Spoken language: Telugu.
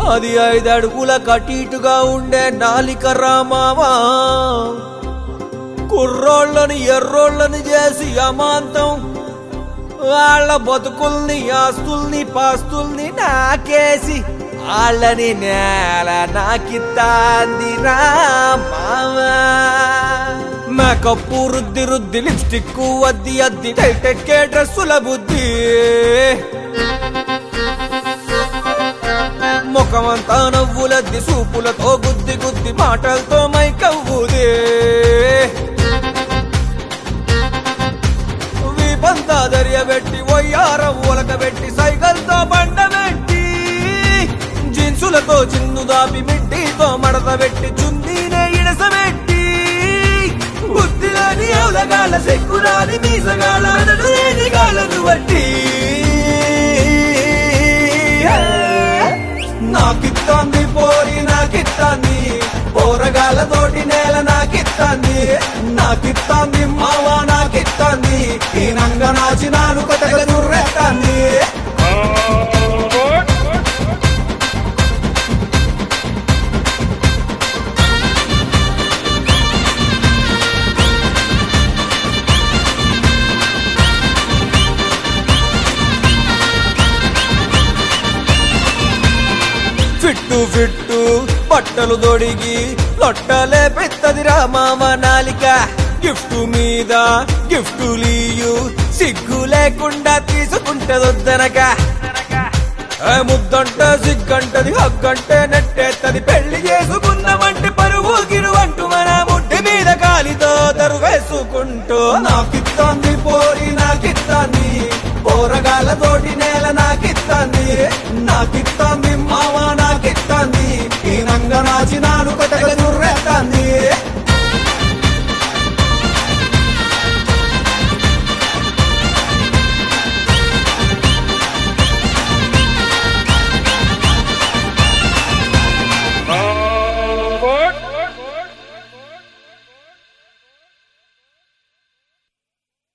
అది ఐదు అడుగుల కటీటుగా ఉండే నాలిక రామావా కుర్రోళ్ళని ఎర్రోళ్ళని చేసి అమాంతం వాళ్ళ బతుకుల్ని ఆస్తుల్ని పాస్తుల్ని నాకేసి వాళ్ళని నేల నాకిత్తాంది రామావా మేకప్పు రుద్ది రుద్ది లిప్స్టిక్ అద్ది అద్ది టైటెక్కే డ్రెస్సుల బుద్ధి ముఖమంతా నవ్వులద్ది సూపులతో గుద్ది గుద్ది మాటలతో మైకవ్వుదే వీపంతా దర్యబెట్టి ఒయ్యారం ఉలకబెట్టి సైకిల్తో బండబెట్టి జీన్సులతో చిన్ను దాపి మిడ్డీతో మడత పెట్టి చున్నీనే ఇడసబెట్టి బుద్ధిలోని అవలగాల సెక్కురాని మీసగాల లేని గాలను బట్టి నాకిత్తాంది పోరి నాకిత్తాంది పోరగాలతోటి నేల నాకిత్తాంది నాకిత్తాంది మావా నాకిత్తాంది ఈ నంగ నాచి నాలుక తెగ దుర్రెత్తాంది ఫిట్టు ఫిట్టు బట్టలు దొడిగి లొట్టలే పెద్దది రామావ నాలిక గిఫ్ట్ మీద గిఫ్ట్ లీయు సిగ్గు లేకుండా తీసుకుంటదొద్దనక ఏ ముద్దంటే సిగ్గంటది హగ్గంటే నెట్టేత్తది పెళ్ళి